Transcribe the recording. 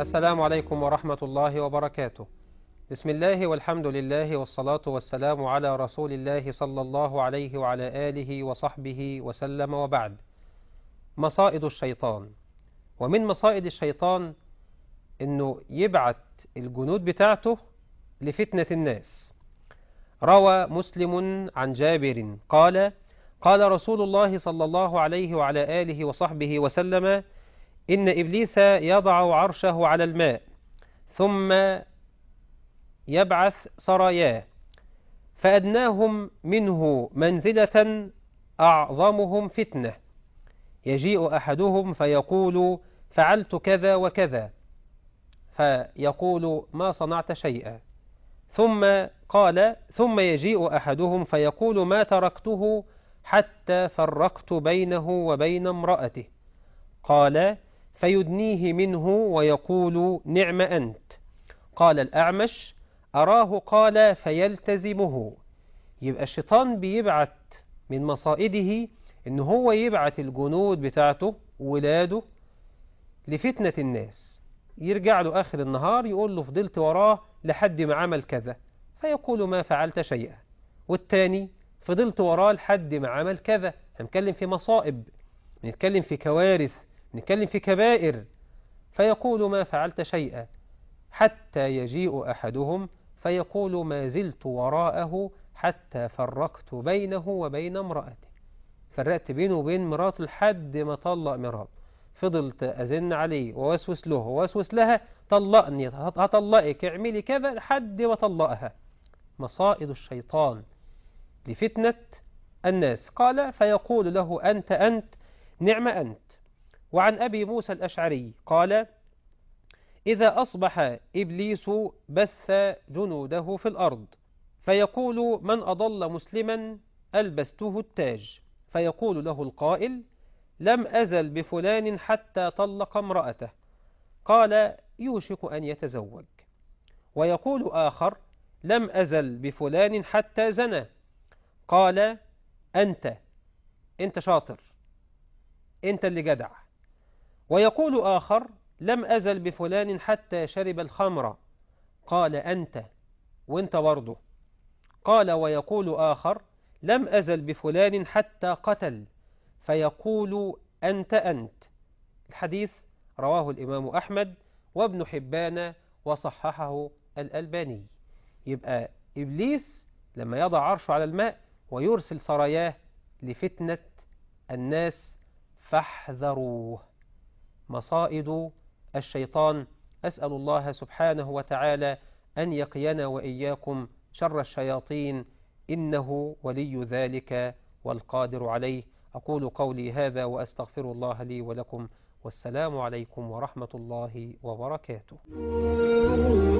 السلام عليكم ورحمة الله وبركاته بسم الله والحمد لله والصلاة والسلام على رسول الله صلى الله عليه وعلى آله وصحبه وسلم وبعد مصائد الشيطان ومن مصائد الشيطان انه يبعت الجنود بتاعته لفتنة الناس روى مسلم عن جابر قال قال رسول الله صلى الله عليه وعلى آله وصحبه وسلم إن إبليس يضع عرشه على الماء ثم يبعث سراياه فأدناهم منه منزلة أعظمهم فتنة يجيء أحدهم فيقول فعلت كذا وكذا فيقول ما صنعت شيئا ثم قال ثم يجيء أحدهم فيقول ما تركته حتى فرقت بينه وبين امرأته قال فيدنيه منه ويقول نعم أنت قال الأعمش أراه قال فيلتزمه يبقى الشيطان بيبعت من مصائده إن هو يبعت الجنود بتاعته ولاده لفتنة الناس يرجع له آخر النهار يقول له فضلت وراه لحد ما عمل كذا فيقول ما فعلت شيئا والتاني فضلت وراه لحد ما عمل كذا هنتكلم في مصائب نتكلم في كوارث نتكلم في كبائر فيقول ما فعلت شيئا حتى يجيء أحدهم فيقول ما زلت وراءه حتى فرقت بينه وبين امرأته فرقت بينه وبين مراته لحد ما طلق مراته فضلت أزن عليه ووسوس له ووسوس لها طلقني هطلقك اعملي كذا لحد ما طلقها مصائد الشيطان لفتنة الناس قال فيقول له أنت أنت نعم أنت وعن أبي موسى الأشعري قال إذا أصبح إبليس بث جنوده في الأرض فيقول من أضل مسلما ألبسته التاج فيقول له القائل لم أزل بفلان حتى طلق امرأته قال يوشك أن يتزوج ويقول آخر لم أزل بفلان حتى زنى قال أنت أنت شاطر أنت اللي جدع ويقول آخر لم أزل بفلان حتى شرب الخمر قال أنت وانت برضه قال ويقول آخر لم أزل بفلان حتى قتل فيقول أنت أنت الحديث رواه الإمام أحمد وابن حبان وصححه الألباني يبقى إبليس لما يضع عرشه على الماء ويرسل سراياه لفتنة الناس فاحذروه مصائد الشيطان أسأل الله سبحانه وتعالى أن يقينا وإياكم شر الشياطين إنه ولي ذلك والقادر عليه أقول قولي هذا وأستغفر الله لي ولكم والسلام عليكم ورحمة الله وبركاته